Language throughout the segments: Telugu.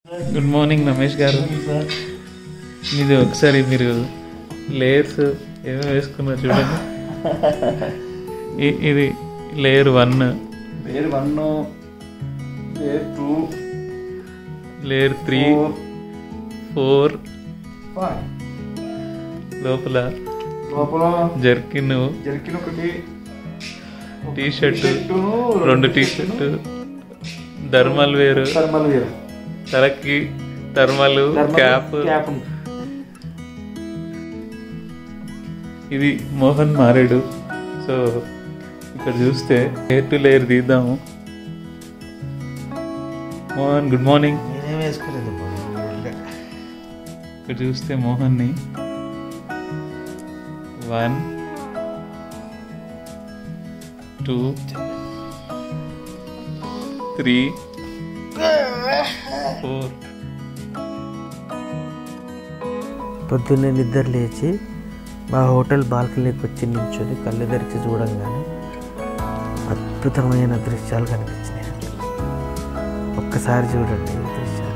గుడ్ మార్నింగ్ రమేష్ గారు మీది ఒకసారి మీరు లేయర్స్ ఏమేమి వేసుకున్నారు చూడండి ఇ- ఇది layer one layer one layer two layer three four five లోపల లోపల జర్కిన్ జర్కిన్ ఒకటి టీ షర్ట్ షర్టును, రెండు T shirt thermal wear thermal wear తలకి థర్మల్ క్యాప్ క్యాప్ ఇది మోహన్ మారేడు సో ఇక్కడ చూస్తే లేయర్ టు లేయర్ తీద్దాము మోహన్ గుడ్ మార్నింగ్ నేనేం వేసుకోలేదు ఇక్కడ చూస్తే మోహన్ని వన్ టూ త్రీ ఫోర్ పొద్దున్నే నిద్ర లేచి మా హోటల్ బాల్కనీకి వచ్చి నించొని కళ్ళు తెరిచి చూడంగానే అద్భుతమైన దృశ్యాలు కనిపించినాయి ఒక్కసారి చూడండి ఈ దృశ్యాలు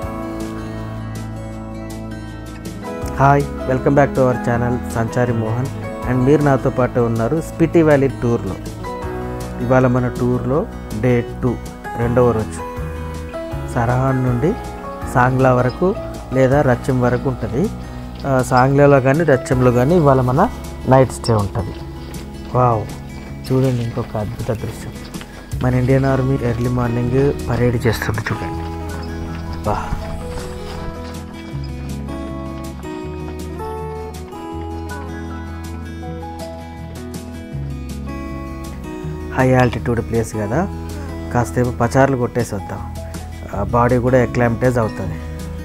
hi welcome back to our channel Sanchari Mohan and మీరు నాతో పాటు ఉన్నారు స్పిటి వ్యాలీ టూర్లో ఇవాళ మన టూర్లో డే టూ రెండవ రోజు సరహాన్ నుండి సాంగ్లా వరకు లేదా రచ్చం వరకు ఉంటుంది ఆ, సాంగ్లాలో కానీ రచ్చంలో కానీ ఇవాళ మన నైట్ స్టే ఉంటుంది వావ్ చూడండి ఇంకొక అద్భుత దృశ్యం మన Indian army early morning parade చేస్తుంది చూడండి వా హై ఆల్టిట్యూడ్ ప్లేస్ కదా కాసేపు పచార్లు కొట్టేసి వద్దాం బాడీ కూడా ఎక్లామిటైజ్ అవుతుంది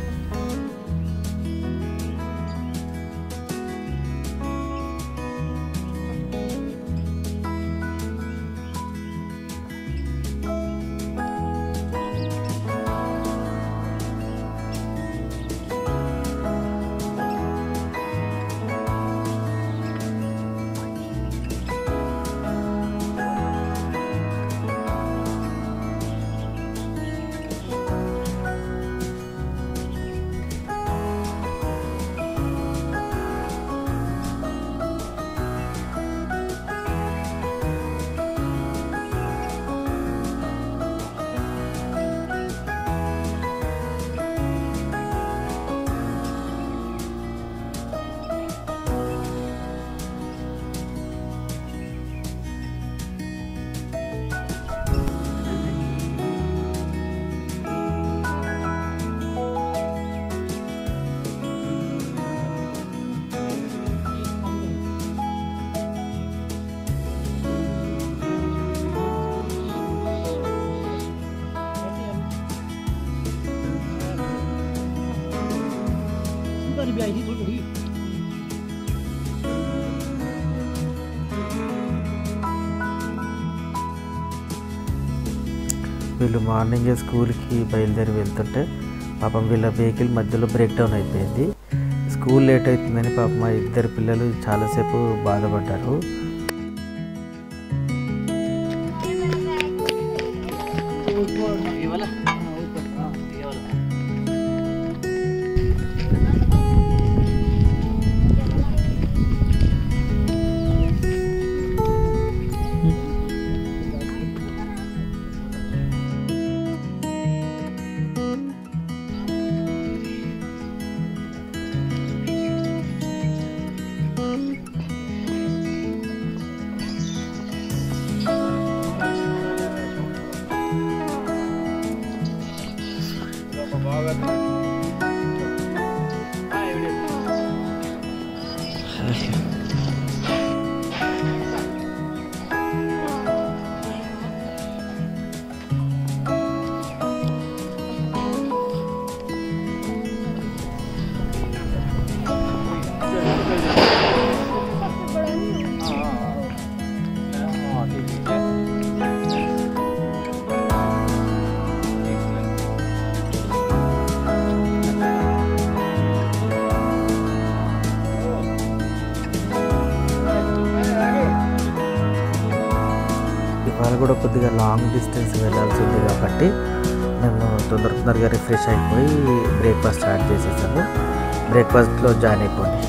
వీళ్ళు మార్నింగ్ స్కూల్కి బయలుదేరి వెళ్తుంటే పాపం వీళ్ళ వెహికల్ మధ్యలో బ్రేక్ డౌన్ అయిపోయింది స్కూల్ లేట్ అవుతుందని పాపం మా ఇద్దరు పిల్లలు చాలాసేపు బాధపడ్డారు ఇవాళ కూడా కొద్దిగా లాంగ్ డిస్టెన్స్ వెళ్ళాల్సి ఉంది కాబట్టి మేము తొందర తొందరగా రిఫ్రెష్ అయిపోయి బ్రేక్ఫాస్ట్ స్టార్ట్ చేసేసాము బ్రేక్ఫాస్ట్లో జాయిన్ అయిపోండి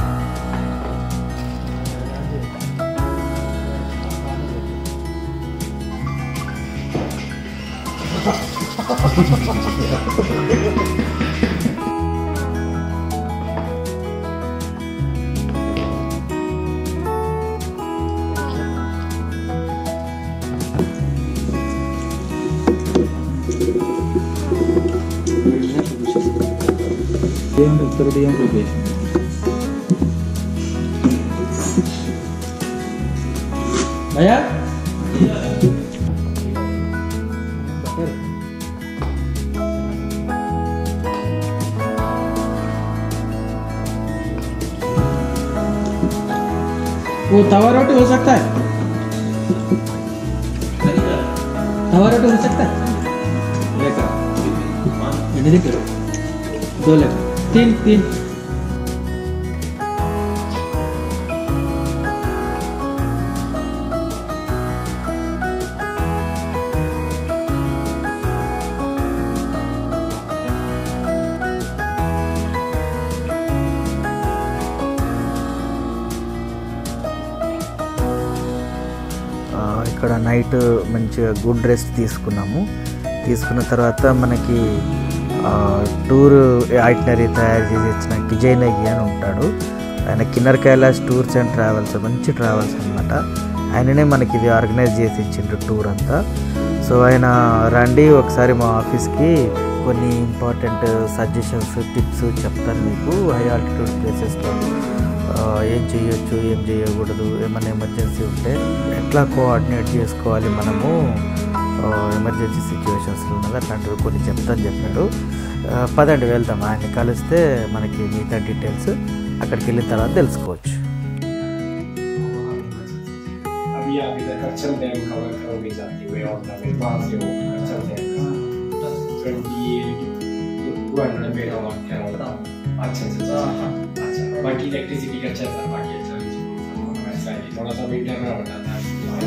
Dia yang dokter dia yang rubis. Maya? वो तवा रोटी हो सकता है तवा रोटी हो सकता है लेकर लेकर दो लेकर तीन तीन ఆ, ఇక్కడ నైట్ మంచిగా గుడ్ రెస్ట్ తీసుకున్నాము తీసుకున్న తర్వాత మనకి ఆ, టూర్ ఐటనరీ తయారు చేసి ఇచ్చిన కిజయ్ నెగ్గి అని ఉంటాడు ఆయన Kinner Kailash tours and travels మంచి ట్రావెల్స్ అనమాట ఆయననే మనకి ఇది ఆర్గనైజ్ చేసి ఇచ్చిండ్రు టూర్ అంతా సో ఆయన రండి ఒకసారి మా ఆఫీస్కి కొన్ని ఇంపార్టెంట్ సజెషన్స్ టిప్స్ చెప్తాను మీకు హై ఆల్టిట్యూడ్ ప్లేసెస్లో ఆ, ఏం చేయొచ్చు ఏం చేయకూడదు ఏమైనా ఎమర్జెన్సీ ఉంటే ఎట్లా కోఆర్డినేట్ చేసుకోవాలి మనము ఎమర్జెన్సీ సిచ్యువేషన్స్లో ఉన్నది అట్లాంటివి కొన్ని చెప్తాను చెప్పాడు ఆ, పదండి వెళ్దాం ఆయన్ని కలిస్తే మనకి మిగతా డీటెయిల్స్ అక్కడికి వెళ్ళిన తర్వాత తెలుసుకోవచ్చు अभी आप इधर करचन डैम कवर करोगे जाते हुए और नवे वहाँ से वो करचन डैम का ट्वेंटी टू हंड्रेड मेगावाट का होगा अच्छा अच्छा अच्छा अच्छा बाकी इलेक्ट्रिसिटी का अच्छा था बाकी अच्छा वैसा ही थोड़ा सा विंटर में होता था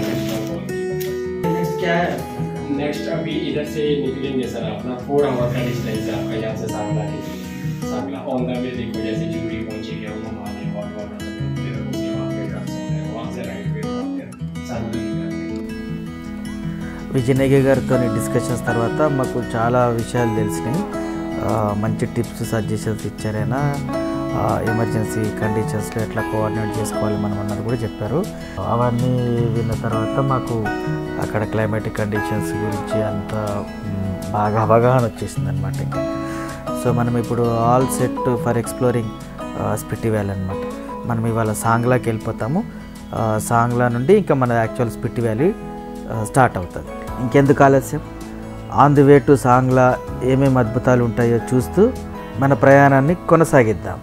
क्या है नेक्स्ट अभी इधर से निकलेंगे सर अपना फोर आवर का डिस्टेंस है आपका यहाँ से सांगला के लिए सांगला ऑन द वे देखो जैसे जूरी पहुंचेंगे हम हमारे हॉट वाटर फिर उसके बाद फिर कर सकते हैं वहाँ से राइट पे फिर सांगला निकलेंगे విజయనగర్ గారితో డిస్కషన్స్ తర్వాత మాకు చాలా విషయాలు తెలిసినాయి ఆ, మంచి టిప్స్ సజెషన్స్ ఇచ్చారైనా ఎమర్జెన్సీ కండిషన్స్లో ఎట్లా కోఆర్డినేట్ చేసుకోవాలి మనం అన్నది కూడా చెప్పారు అవన్నీ విన్న తర్వాత మాకు అక్కడ క్లైమాటిక్ కండిషన్స్ గురించి అంత మ్, బాగా అవగాహన వచ్చేసింది అనమాట ఇంకా సో మనం ఇప్పుడు all set for exploring Spiti valley అనమాట మనం ఇవాళ సాంగ్లాకి వెళ్ళిపోతాము ఆ, సాంగ్లా నుండి ఇంకా మన యాక్చువల్ స్పిట్టి వ్యాలీ స్టార్ట్ అవుతుంది ఇంకెందుకు ఆలస్యం on the way to Sangla ఏమేమి అద్భుతాలు ఉంటాయో చూస్తూ మన ప్రయాణాన్ని కొనసాగిద్దాం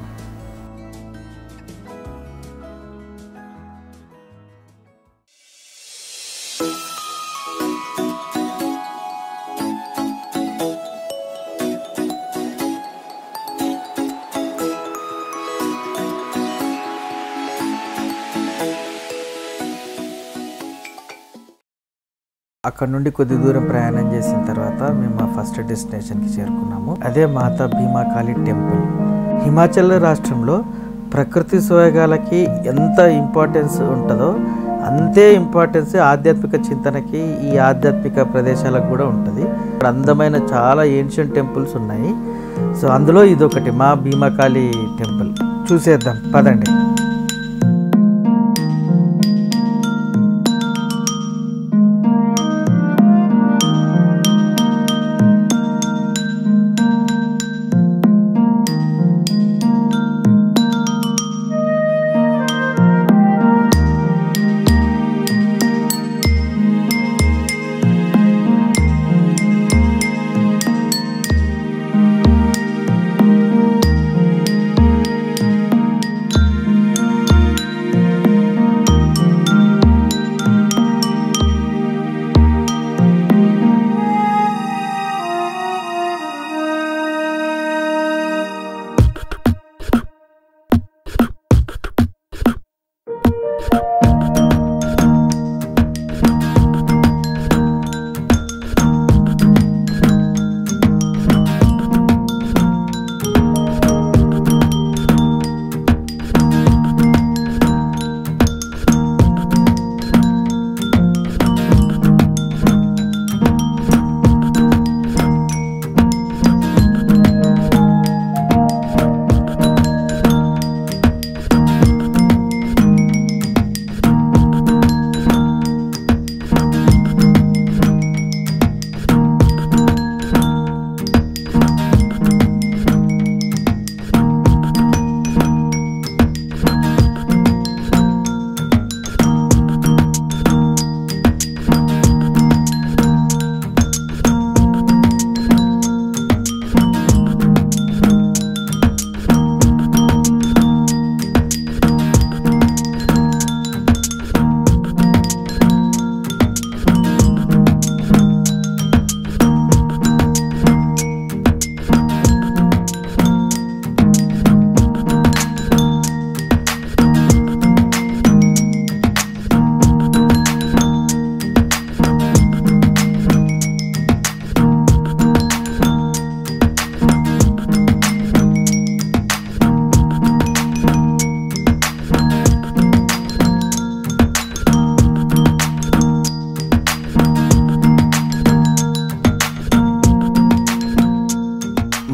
అక్కడ నుండి కొద్ది దూరం ప్రయాణం చేసిన తర్వాత మేము మా ఫస్ట్ డెస్టినేషన్కి చేరుకున్నాము అదే మాతా భీమాకాళి టెంపుల్ హిమాచల్ రాష్ట్రంలో ప్రకృతి సోయగాలకి ఎంత ఇంపార్టెన్స్ ఉంటుందో అంతే ఇంపార్టెన్స్ ఆధ్యాత్మిక చింతనకి ఈ ఆధ్యాత్మిక ప్రదేశాలకు కూడా ఉంటుంది ఇక్కడ అందమైన చాలా ఏన్షియంట్ టెంపుల్స్ ఉన్నాయి సో అందులో ఇదొకటి మా భీమాకాళి టెంపుల్ చూసేద్దాం పదండి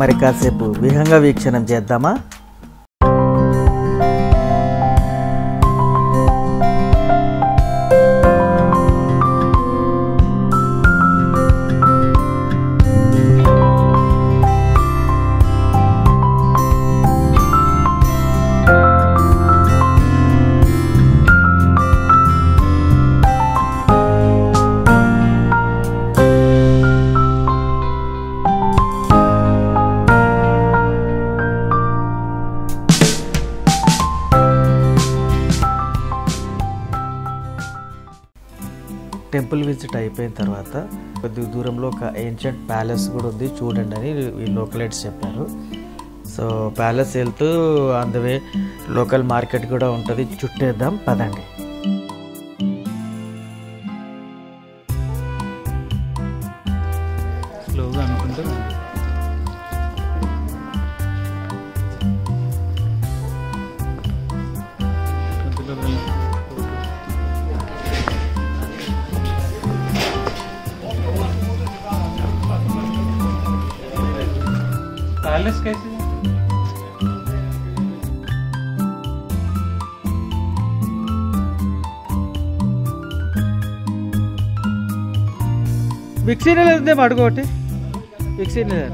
మరి కాసేపు విహంగ వీక్షణం చేద్దామా టెంపుల్ విజిట్ అయిపోయిన తర్వాత కొద్ది దూరంలో ఒక ఏన్షియంట్ ప్యాలెస్ కూడా ఉంది చూడండి అని ఈ లోకలైట్స్ చెప్పారు సో ప్యాలెస్ వెళ్తూ అందువే లోకల్ మార్కెట్ కూడా ఉంటుంది చుట్టేద్దాం పదండి స్లోగా అనుకుంటూ మధ్యలో వెళ్ళి. पैलेस कैसे है? మిక్సీ లేదు అడుగోటి మిక్సీ లేదు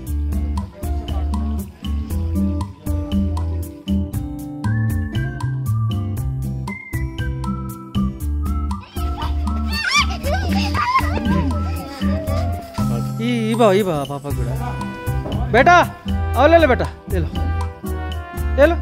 ఈ ఈ బావ ఈ బావ పాప కూడా బేటా అవలే బేటా ఏలో ఏలో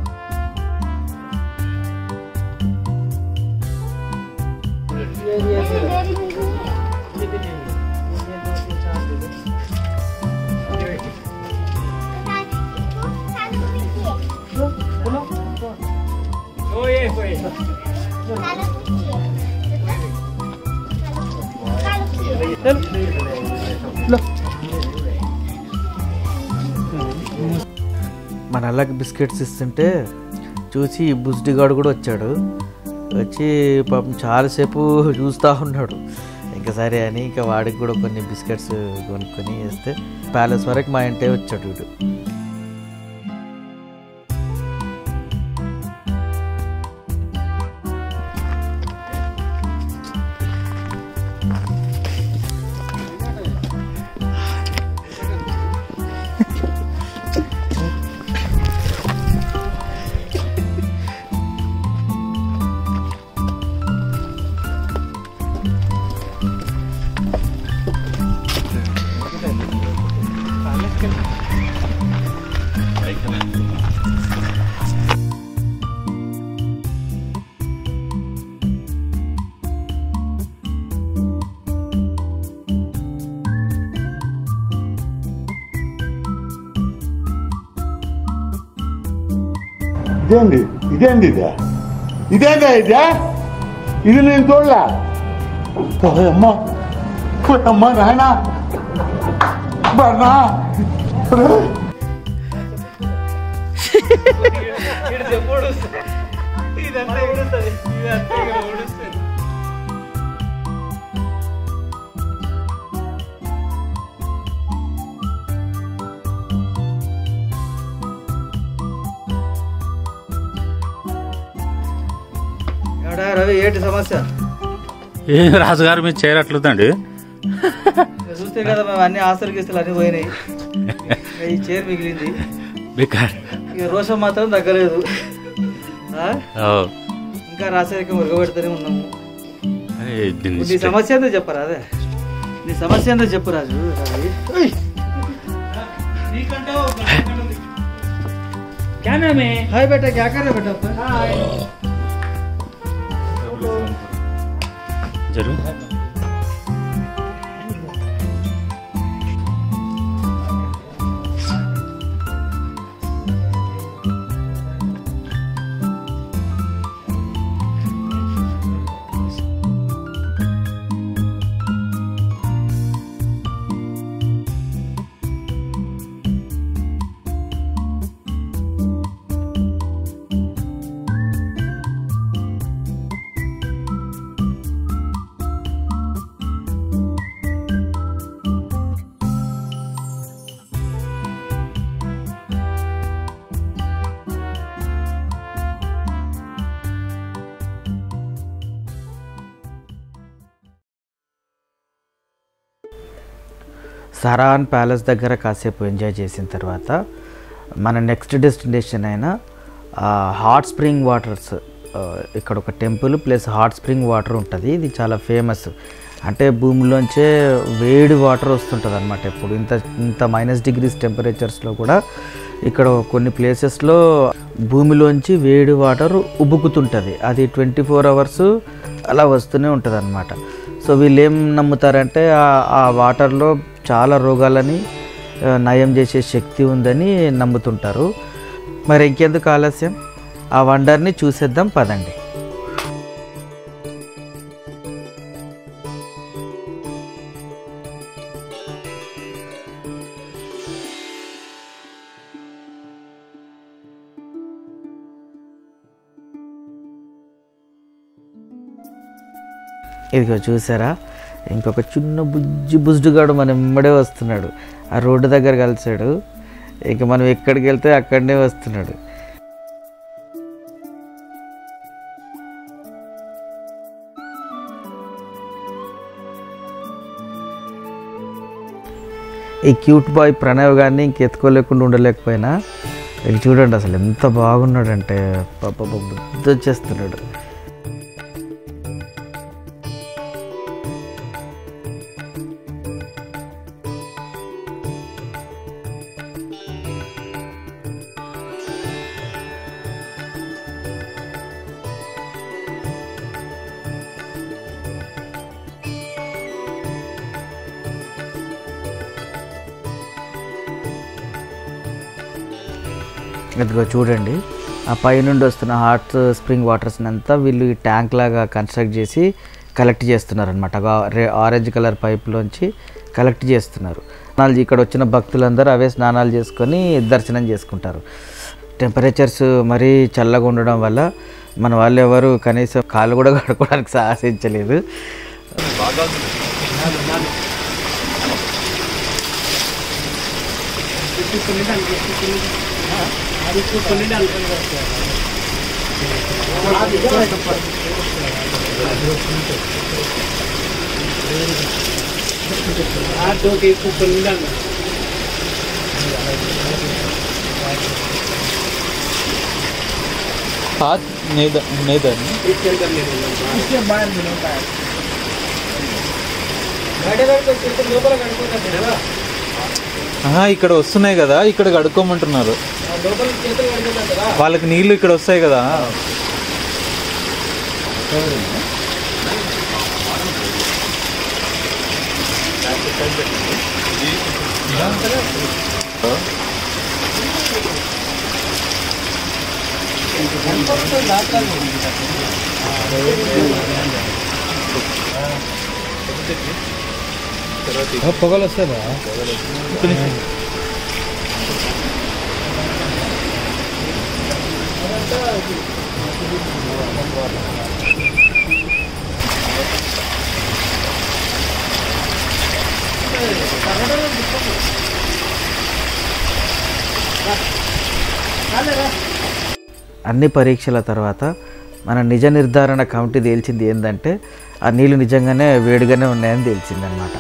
మన అల్లకి బిస్కెట్స్ ఇస్తుంటే చూసి ఈ బుజ్జిగాడు కూడా వచ్చాడు వచ్చి పాపం చాలాసేపు చూస్తూ ఉన్నాడు ఇంకా సరే అని ఇంకా వాడికి కూడా కొన్ని బిస్కెట్స్ కొనుక్కొని వేస్తే ప్యాలెస్ వరకు మా ఇంటే వచ్చాడు వీడు ఇదేంది ఇదేంది ఇదే ఇదేందా ఇదే ఇది నేను చూడలే అమ్మ అమ్మ నాయన బన్నా రవి ఏంటి సమస్య ఏం రాజుగారు మీరు చేరట్లేదండి చూస్తే కదా మేము అన్ని ఆస్తులు గీస్తులు అన్ని పోయినాయి ఈ చైర్ మిగిలింది బికార్ ఇక రోషం మాత్రం తగ్గలేదు ఆ? ఓ, ఇంకా రాసేరిక మురగబెడుతూనే ఉన్నాము అరే, దీన్ని నీ సమస్య ఏందో చెప్పరా అదే నీ సమస్య ఏందో చెప్పు రాజు రవి. ఉయ్. क्या नाम है हाय बेटा क्या कर रहे बेटा अपन? జరుగు సరాన్ ప్యాలెస్ దగ్గర కాసేపు ఎంజాయ్ చేసిన తర్వాత మన నెక్స్ట్ డెస్టినేషన్ అయిన హాట్ స్ప్రింగ్ వాటర్స్ ఇక్కడ ఒక temple plus hot spring water ఉంటుంది ఇది చాలా ఫేమస్ అంటే భూమిలోంచే వేడి వాటర్ వస్తుంటుంది అనమాట ఎప్పుడు ఇంత ఇంత మైనస్ డిగ్రీస్ టెంపరేచర్స్లో కూడా ఇక్కడ కొన్ని ప్లేసెస్లో భూమిలోంచి వేడి వాటర్ ఉబుకుతుంటుంది అది ట్వంటీ ఫోర్ అవర్స్ అలా వస్తూనే ఉంటుంది అనమాట సో వీళ్ళు ఏం నమ్ముతారంటే ఆ- ఆ వాటర్లో చాలా రోగాలని ఆ, నయం చేసే శక్తి ఉందని నమ్ముతుంటారు మరి ఇంకెందుకు ఆలస్యం ఆ వండర్ని చూసేద్దాం పదండి ఇదిగో చూసారా ఇంకొక చిన్న బుజ్జి బుజ్జుగాడు మన ఎమ్మడే వస్తున్నాడు ఆ రోడ్డు దగ్గర కలిసాడు ఇక మనం ఎక్కడికి వెళ్తే అక్కడనే వస్తున్నాడు ఈ క్యూట్ బాయ్ ప్రణవ్ గారిని ఇంకెత్తుకోలేకుండా ఉండలేకపోయినా ఇక చూడండి అసలు ఎంత బాగున్నాడంటే పాప బుద్ధి వచ్చేస్తున్నాడు ఇదిగో చూడండి ఆ పై నుండి వస్తున్న హాట్ స్ప్రింగ్ వాటర్స్ని అంతా వీళ్ళు ఈ ట్యాంక్ లాగా కన్స్ట్రక్ట్ చేసి కలెక్ట్ చేస్తున్నారు అనమాట ఆరెంజ్ కలర్ పైప్లోంచి కలెక్ట్ చేస్తున్నారు స్నానాలు ఇక్కడ వచ్చిన భక్తులందరూ అవే స్నానాలు చేసుకొని దర్శనం చేసుకుంటారు టెంపరేచర్స్ మరీ చల్లగా ఉండడం వల్ల మన వాళ్ళు ఎవరు కనీసం కాళ్ళు కూడా కడుక్కోవడానికి సాహసించలేదు हाथ नहीं द- नहीं धरनी ఆహా, ఇక్కడ వస్తున్నాయి కదా ఇక్కడ కడుక్కోమంటున్నారు వాళ్ళకి నీళ్లు ఇక్కడ వస్తాయి కదా పొగలు వస్తుందా అన్ని పరీక్షల తర్వాత మన నిజ నిర్ధారణ కమిటీ తేల్చింది ఏంటంటే ఆ నీళ్ళు నిజంగానే వేడిగానే ఉన్నాయని తేల్చిందనమాట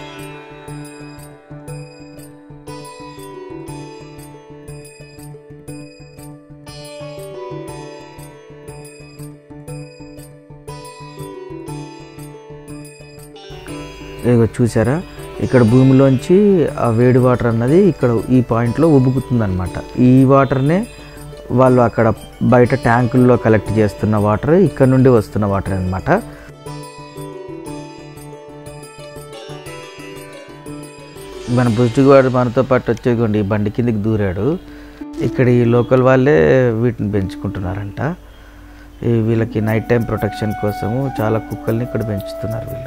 ఇదిగో చూసారా ఇక్కడ భూమిలోంచి ఆ వేడి వాటర్ అన్నది ఇక్కడ ఈ పాయింట్లో ఉబుకుతుందన్నమాట ఈ వాటర్నే వాళ్ళు అక్కడ బయట ట్యాంకుల్లో కలెక్ట్ చేస్తున్న వాటర్ ఇక్కడ నుండి వస్తున్న వాటర్ అన్నమాట మన బుజ్జిగాడు మనతో పాటు వచ్చేకోండి ఈ బండి కిందికి దూరాడు ఇక్కడ ఈ లోకల్ వాళ్ళే వీటిని పెంచుకుంటున్నారంట ఈ వీళ్ళకి నైట్ టైం ప్రొటెక్షన్ కోసము చాలా కుక్కల్ని ఇక్కడ పెంచుతున్నారు వీళ్ళు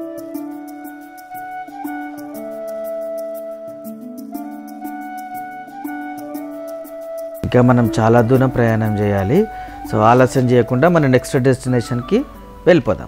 ఇంకా మనం చాలా దూరం ప్రయాణం చేయాలి సో ఆలస్యం చేయకుండా మన నెక్స్ట్ డెస్టినేషన్కి వెళ్ళిపోదాం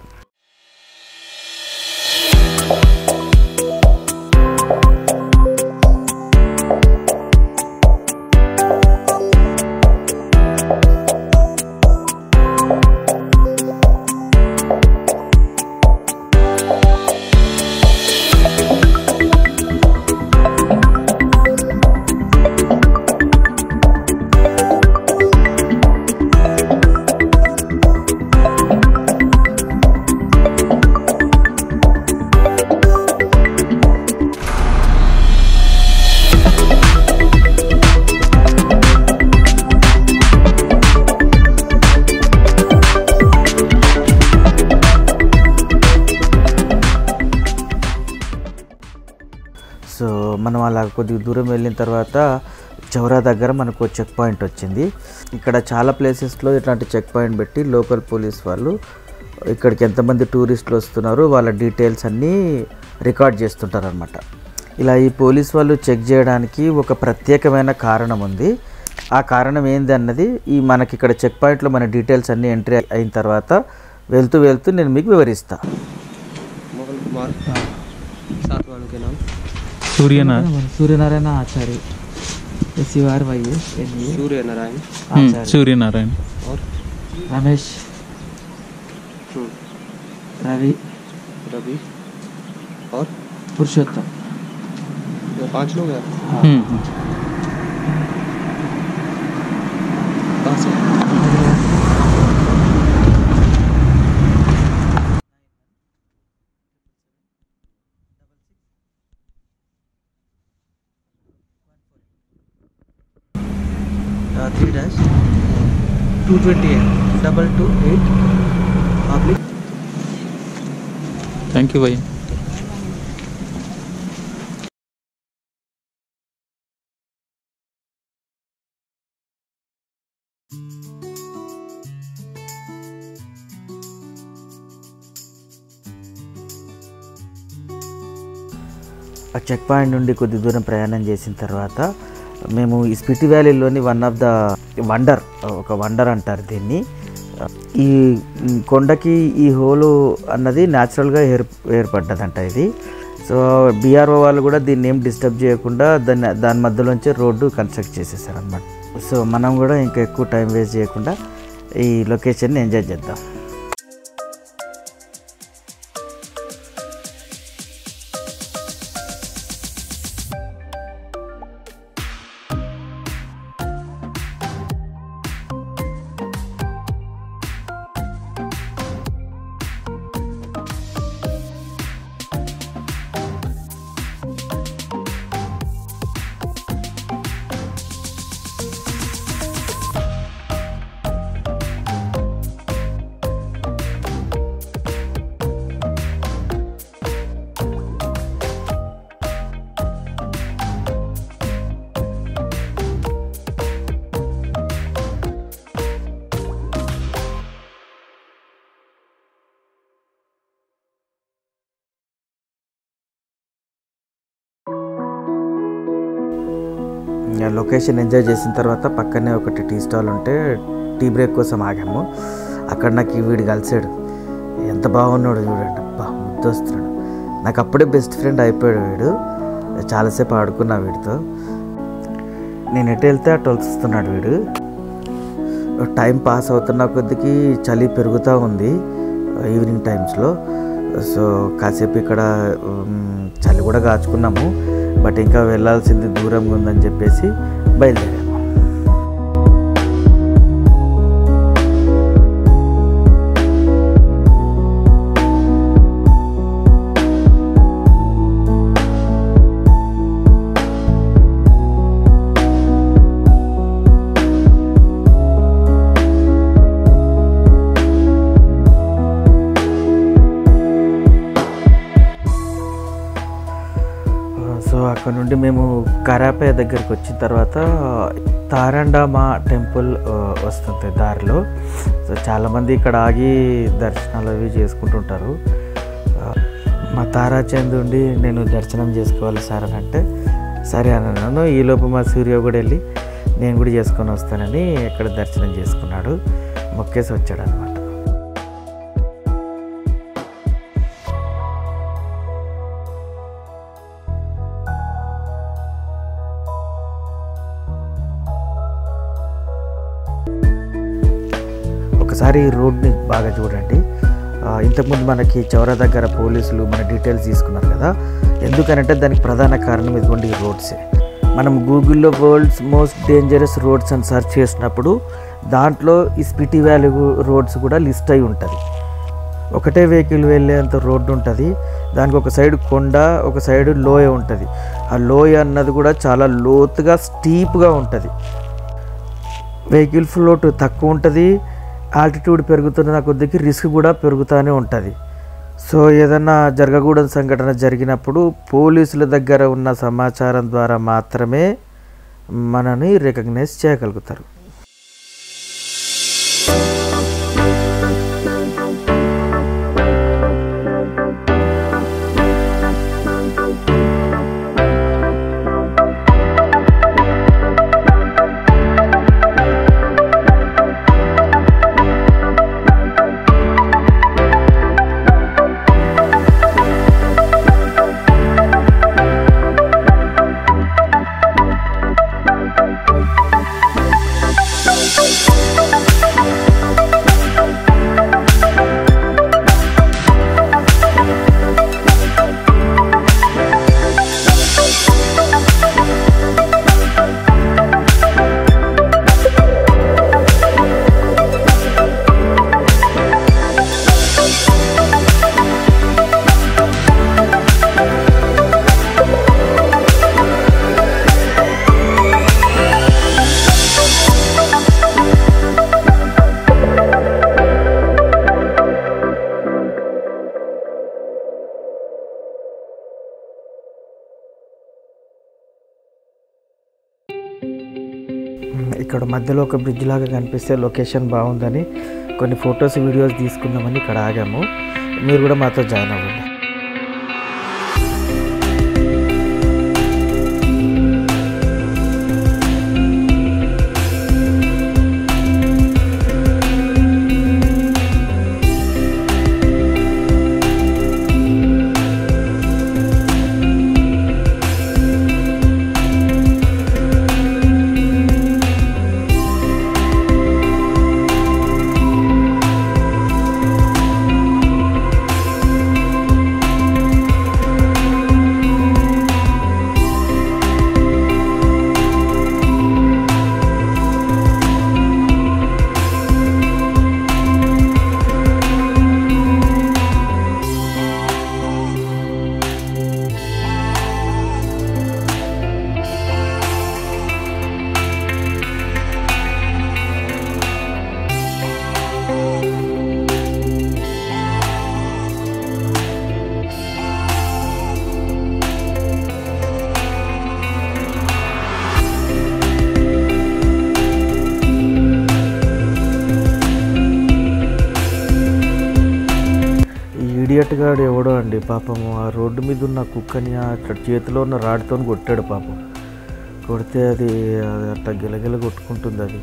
అలా కొద్దిగా దూరం వెళ్ళిన తర్వాత చౌరా దగ్గర మనకు చెక్ పాయింట్ వచ్చింది ఇక్కడ చాలా ప్లేసెస్లో ఇట్లాంటి చెక్ పాయింట్ పెట్టి లోకల్ పోలీస్ వాళ్ళు ఇక్కడికి ఎంతమంది టూరిస్టులు వస్తున్నారు వాళ్ళ డీటెయిల్స్ అన్నీ రికార్డ్ చేస్తుంటారు అనమాట ఇలా ఈ పోలీస్ వాళ్ళు చెక్ చేయడానికి ఒక ప్రత్యేకమైన కారణం ఉంది ఆ కారణం ఏంది అన్నది ఈ మనకి ఇక్కడ చెక్ పాయింట్లో మన డీటెయిల్స్ అన్నీ ఎంట్రీ అయిన తర్వాత వెళ్తూ వెళ్తూ నేను మీకు వివరిస్తా मोहन कुमार सात वालों के नाम సూర్యనా Suryanarayana Achari SCR YS NA Surya Narayan Achari Suryanarayana और రమేష్ हम्म, రవి रवि और పురుషోత్తం ये पांच लोग हैं హ్మ్. कहाँ से three dash two twenty eight double two eight public thank you భయ్య ఆ చెక్ పాయింట్ నుండి కొద్ది దూరం ప్రయాణం చేసిన తర్వాత మేము ఈ స్పిటి వ్యాలీలోని వన్ ఆఫ్ ద వండర్ ఒక వండర్ అంటారు దీన్ని ఈ కొండకి ఈ హోలు అన్నది న్యాచురల్గా ఏర్ ఏర్పడ్డదంట ఇది సో బీఆర్ఓ వాళ్ళు కూడా దీన్ని ఏం డిస్టర్బ్ చేయకుండా దాన్ని దాని మధ్యలోంచి రోడ్డు కన్స్ట్రక్ట్ చేసేసారు అనమాట సో మనం కూడా ఇంకా ఎక్కువ టైం వేస్ట్ చేయకుండా ఈ లొకేషన్ని ఎంజాయ్ చేద్దాం ఇంకా లొకేషన్ ఎంజాయ్ చేసిన తర్వాత పక్కనే ఒకటి టీ స్టాల్ ఉంటే టీ బ్రేక్ కోసం ఆగాము అక్కడ నాకు ఈ వీడు కలిసాడు ఎంత బాగున్నాడు చూడండి అబ్బా ముద్దొస్తున్నాడు నాకు అప్పుడే బెస్ట్ ఫ్రెండ్ అయిపోయాడు వీడు చాలాసేపు ఆడుకున్నా వీడితో నేను ఎటు వెళ్తే అటు వస్తున్నాడు వీడు టైం పాస్ అవుతున్న కొద్దికి చలి పెరుగుతూ ఉంది ఈవినింగ్ టైమ్స్లో సో కాసేపు ఇక్కడ ఉమ్, చలి కూడా కాచుకున్నాము బట్ ఇంకా వెళ్ళాల్సింది దూరంగా ఉందని చెప్పేసి బయలుదేరాము సో అక్కడ నుండి మేము కరాపే దగ్గరికి వచ్చిన తర్వాత తారండామా టెంపుల్ ఆ, వస్తుంది దారిలో సో చాలామంది ఇక్కడ ఆగి దర్శనాలు అవి చేసుకుంటుంటారు ఆ, మా తారాచంద్ ఉండి నేను దర్శనం చేసుకోవాలి సార్ అని అంటే సరే అన్నాను ఈలోపు మా సూర్య కూడా వెళ్ళి నేను కూడా చేసుకొని వస్తానని ఇక్కడ దర్శనం చేసుకున్నాడు మొక్కేసి వచ్చాడు అనమాట ఒకసారి ఈ రోడ్ని బాగా చూడండి ఆ, ఇంతకుముందు మనకి చౌరా దగ్గర పోలీసులు మన డీటెయిల్స్ తీసుకున్నారు కదా ఎందుకనంటే దానికి ప్రధాన కారణం ఇదిగోండి ఈ రోడ్సే మనం గూగుల్లో వరల్డ్స్ మోస్ట్ డేంజరస్ రోడ్స్ అని సెర్చ్ చేసినప్పుడు దాంట్లో ఈ స్పిటి వ్యాలీ రోడ్స్ కూడా లిస్ట్ అయి ఉంటుంది ఒకటే వెహికల్ వెళ్ళేంత రోడ్డు ఉంటుంది దానికి ఒక సైడ్ కొండ ఒక సైడ్ లోయ ఉంటుంది ఆ లోయ అన్నది కూడా చాలా లోతుగా స్టీప్గా ఉంటుంది వెహికల్ ఫ్లోట్ తక్కువ ఉంటుంది ఆల్టిట్యూడ్ పెరుగుతున్న కొద్దికి రిస్క్ కూడా పెరుగుతూనే ఉంటుంది సో ఏదన్నా జరగకూడని సంఘటన జరిగినప్పుడు పోలీసుల దగ్గర ఉన్న సమాచారం ద్వారా మాత్రమే మనని రికగ్నైజ్ చేయగలుగుతారు ఇక్కడ మధ్యలో ఒక బ్రిడ్జ్ లాగా కనిపిస్తే లొకేషన్ బాగుందని కొన్ని ఫొటోస్ వీడియోస్ తీసుకుందామని ఇక్కడ ఆగాము మీరు కూడా మాతో జాయిన్ అవ్వండి ఈ ఇడియట్ గాడు ఎవడో అండి పాపము ఆ రోడ్డు మీద ఉన్న కుక్కని అట్లా చేతిలో ఉన్న రాడ్తో కొట్టాడు పాపం కొడితే అది అది అట్లా గిలగిల కొట్టుకుంటుంది అది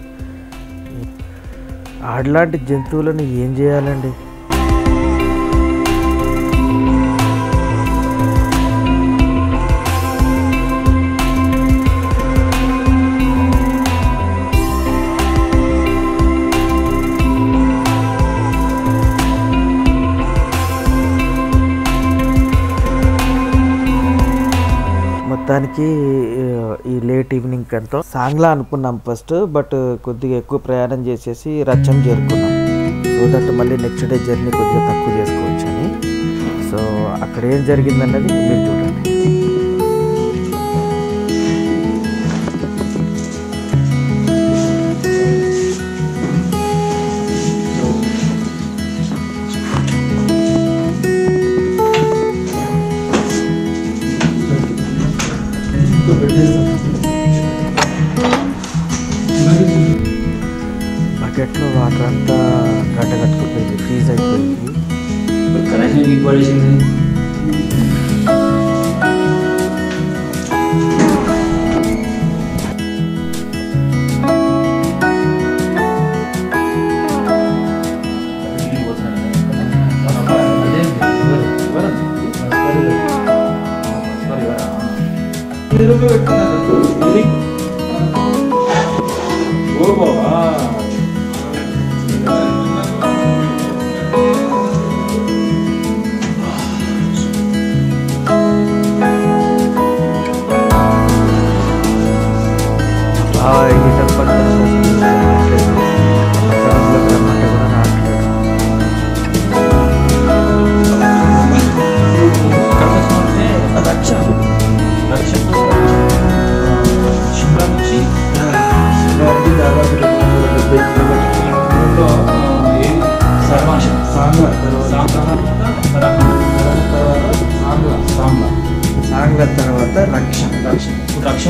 ఆడలాంటి జంతువులను ఏం చేయాలండి మొత్తానికి ఆ, ఈ లేట్ ఈవినింగ్ అంతా సాంగ్లా అనుకున్నాం ఫస్ట్ బట్ కొద్దిగా ఎక్కువ ప్రయాణం చేసేసి రచ్చం చేరుకున్నాం సో దట్ మళ్ళీ నెక్స్ట్ డే జర్నీ కొద్దిగా తక్కువ చేసుకోవచ్చు అని సో అక్కడ ఏం జరిగిందన్నది మీరు చూడండి బకెట్లో వాటర్ అంతా గడ్డ కట్టుకుపోయింది ఫ్రీజ్ అయిపోయింది కనెక్షన్ మీకు పడేసింది ఓ బాబా ఆ హీటర్ పక్కన రావట్లేదు. పక్కన రమ్మంటే కూడా రావట్లేదు షిమ్లా నుంచి దానికి దాదాపు డెబ్బై కిలోమీటర్ల సర్వాంశం సాంగ్ తర్వాత సాంగ్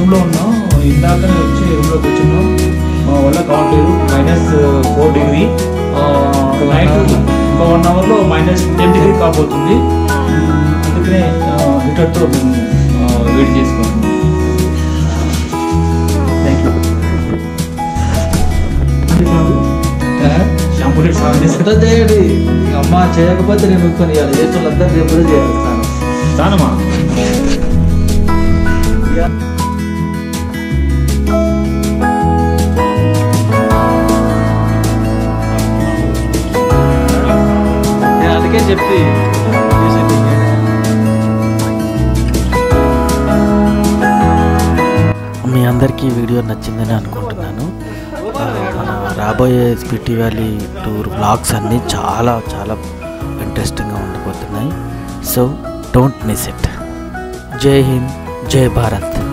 వర్షంలో ఉన్నాం ఇందాకనే వచ్చి రూమ్లో కూర్చున్నాం మా వల్ల కావట్లేదు మైనస్ ఫోర్ డిగ్రీ నైట్ ఇంకా వన్ అవర్లో మైనస్ టెన్ డిగ్రీ కాబోతుంది ఉమ్, అందుకనే హీటర్తో మేము ఆ, వేడి చేసుకుంటున్నాం థ్యాంక్ యూ షాంపూ రేట్ సాగు చేస్తా చేయండి అమ్మ చేయకపోతే నేను కొని ఇవ్వాలి చేసిన వాళ్ళందరూ రేపు కూడా చేయాలి స్నానం స్థానమా నేను అందుకే చెప్పి చేసేది. మీ అందరికీ ఈ వీడియో నచ్చిందని అనుకుంటున్నాను ఆ, మన రాబోయే స్పిటి వ్యాలీ టూర్ బ్లాగ్స్ అన్నీ చాలా చాలా ఇంట్రెస్టింగ్గా ఉండబోతున్నాయి సో డోంట్ మిస్ ఇట్ జై హింద్ జై భారత్